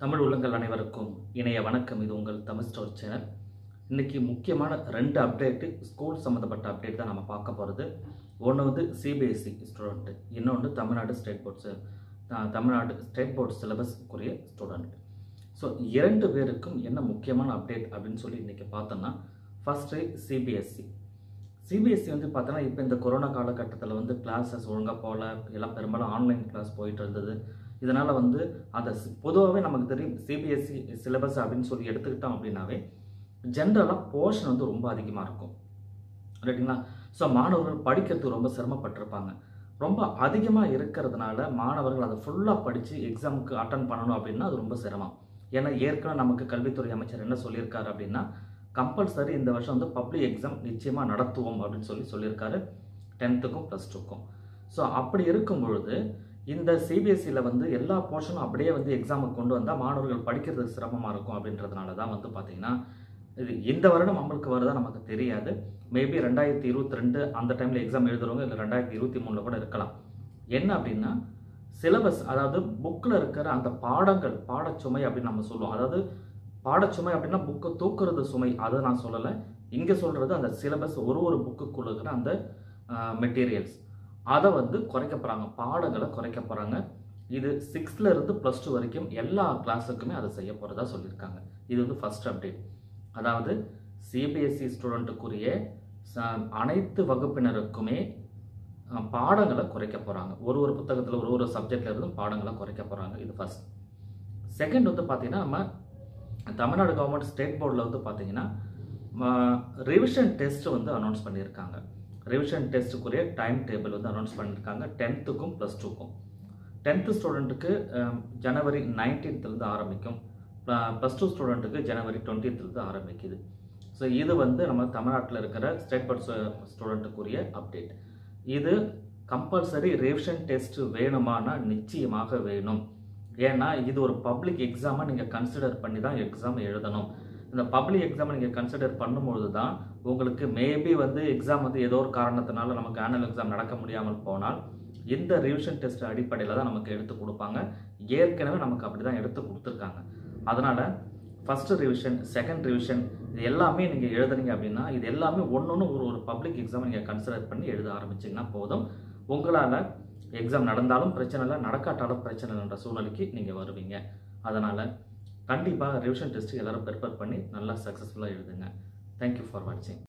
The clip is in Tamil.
தமிழ் உள்ளங்கள் அனைவருக்கும் இணைய வணக்கம் இது உங்கள் தமிழ் ஸ்டோர் சேனல் இன்னைக்கு முக்கியமான ரெண்டு அப்டேட்டு ஸ்கூல் சம்மந்தப்பட்ட அப்டேட் தான் நம்ம பார்க்க போகிறது ஒன்று வந்து சிபிஎஸ்சி ஸ்டூடெண்ட்டு இன்னொன்று Tamil Nadu state boards Tamil Nadu state board சிலபஸ்க்குரிய ஸ்டூடெண்ட் ஸோ இரண்டு பேருக்கும் என்ன முக்கியமான அப்டேட் அப்படின்னு சொல்லி இன்றைக்கி பார்த்தோம்னா ஃபஸ்ட்டு சிபிஎஸ்சி சிபிஎஸ்சி வந்து பார்த்தோன்னா இப்போ இந்த கொரோனா காலகட்டத்தில் வந்து கிளாஸஸ் ஒழுங்காக போகல எல்லாம் பெரும்பாலும் ஆன்லைன் கிளாஸ் போயிட்டு இருந்தது இதனால் வந்து அந்த பொதுவாகவே நமக்கு தெரியும் சிபிஎஸ்சி சிலபஸ் அப்படின்னு சொல்லி எடுத்துக்கிட்டோம் அப்படின்னாவே ஜென்ரலாக போர்ஷன் வந்து ரொம்ப அதிகமாக இருக்கும் ரைட்டுங்களா ஸோ மாணவர்கள் படிக்கிறதுக்கு ரொம்ப சிரமப்பட்டிருப்பாங்க ரொம்ப அதிகமாக இருக்கிறதுனால மாணவர்கள் அதை ஃபுல்லாக படித்து எக்ஸாமுக்கு அட்டன் பண்ணணும் அப்படின்னா அது ரொம்ப சிரமம் ஏன்னா ஏற்கனவே நமக்கு கல்வித்துறை அமைச்சர் என்ன சொல்லியிருக்காரு அப்படின்னா கம்பல்சரி இந்த வருஷம் வந்து பப்ளிக் எக்ஸாம் நிச்சயமாக நடத்துவோம் அப்படின்னு சொல்லி சொல்லியிருக்காரு டென்த்துக்கும் ப்ளஸ் டூக்கும் ஸோ அப்படி இருக்கும் பொழுது இந்த சிபிஎஸ்சியில் வந்து எல்லா போர்ஷனும் அப்படியே வந்து எக்ஸாமுக்கு கொண்டு வந்தால் மாணவர்கள் படிக்கிறதுக்கு சிரமமாக இருக்கும் அப்படின்றதுனால தான் வந்து பார்த்திங்கன்னா இது இந்த வருடம் அமலுக்கு வருதா நமக்கு தெரியாது மேபி ரெண்டாயிரத்தி இருபத்தி ரெண்டு அந்த டைமில் எக்ஸாம் எழுதுறவங்க இல்லை ரெண்டாயிரத்தி இருபத்தி மூணில் கூட இருக்கலாம் என்ன அப்படின்னா சிலபஸ் அதாவது புக்கில் இருக்கிற அந்த பாடங்கள் பாடச்சுமை அப்படின்னு நம்ம சொல்லுவோம் அதாவது பாடச்சுமை அப்படின்னா புக்கை தூக்குறது சுமை அதை நான் சொல்லலை இங்கே சொல்கிறது அந்த சிலபஸ் ஒரு ஒரு புக்குக்குள்ள இருக்கிற அந்த மெட்டீரியல்ஸ் அதை வந்து குறைக்க போகிறாங்க பாடங்களை குறைக்க போகிறாங்க இது சிக்ஸ்த்தில் இருந்து ப்ளஸ் டூ வரைக்கும் எல்லா கிளாஸுக்குமே அதை செய்ய போகிறதா சொல்லியிருக்காங்க இது வந்து ஃபஸ்ட் அப்டேட் அதாவது சிபிஎஸ்சி ஸ்டூடெண்ட்டுக்குரிய அனைத்து வகுப்பினருக்குமே பாடங்களை குறைக்க போகிறாங்க ஒரு ஒரு புத்தகத்தில் ஒரு ஒரு சப்ஜெக்டில் இருந்தும் பாடங்களை குறைக்க போகிறாங்க இது ஃபஸ்ட் செகண்ட் வந்து பார்த்திங்கன்னா நம்ம தமிழ்நாடு கவர்மெண்ட் ஸ்டேட் போர்டில் வந்து பார்த்திங்கன்னா ரிவிஷன் டெஸ்ட் வந்து அனௌன்ஸ் பண்ணியிருக்காங்க ரிவிஷன் டெஸ்ட்டுக்குரிய டைம் டேபிள் வந்து அனௌன்ஸ் பண்ணியிருக்காங்க டென்த்துக்கும் ப்ளஸ் டூக்கும் டென்த்து ஸ்டூடெண்ட்டுக்கு ஜனவரி நைன்டீன்த்லேருந்து ஆரம்பிக்கும் ப்ளஸ் டூ ஸ்டூடெண்ட்டுக்கு ஜனவரி டுவெண்ட்டீன்த்லேருந்து ஆரம்பிக்குது ஸோ இது வந்து நம்ம தமிழ்நாட்டில் இருக்கிற ஸ்டேட் போர்ட் ஸ்டூடெண்ட்டுக்குரிய அப்டேட் இது கம்பல்சரி ரிவிஷன் டெஸ்ட் வேணுமானா நிச்சயமாக வேணும் ஏன்னா இது ஒரு பப்ளிக் எக்ஸாமை நீங்கள் கன்சிடர் பண்ணி தான் எக்ஸாம் எழுதணும் இந்த பப்ளிக் எக்ஸாமை நீங்கள் கன்சிடர் பண்ணும்பொழுது தான் உங்களுக்கு மேபி வந்து எக்ஸாம் வந்து ஏதோ ஒரு காரணத்தினால நமக்கு ஆனுவல் எக்ஸாம் நடக்க முடியாமல் போனால் இந்த ரிவிஷன் டெஸ்ட் அடிப்படையில் தான் நமக்கு எடுத்து கொடுப்பாங்க ஏற்கனவே நமக்கு அப்படி தான் எடுத்து கொடுத்துருக்காங்க அதனால் ஃபஸ்ட்டு ரிவிஷன் செகண்ட் ரிவிஷன் இது எல்லாமே நீங்கள் எழுதுனீங்க அப்படின்னா இது எல்லாமே ஒன்று ஒன்று ஒரு ஒரு பப்ளிக் எக்ஸாமை நீங்கள் கன்சிடர் பண்ணி எழுத ஆரம்பிச்சிங்கன்னா போதும் உங்களால் எக்ஸாம் நடந்தாலும் பிரச்சனை இல்லை நடக்காட்டாலும் பிரச்சனை இல்லைன்ற சூழ்நிலைக்கு நீங்கள் வருவீங்க அதனால் கண்டிப்பாக ரிவிஷன் டெஸ்ட்டு எல்லோரும் ப்ரிப்பேர் பண்ணி நல்லா சக்ஸஸ்ஃபுல்லாக எழுதுங்க தேங்க்யூ ஃபார் வாட்சிங்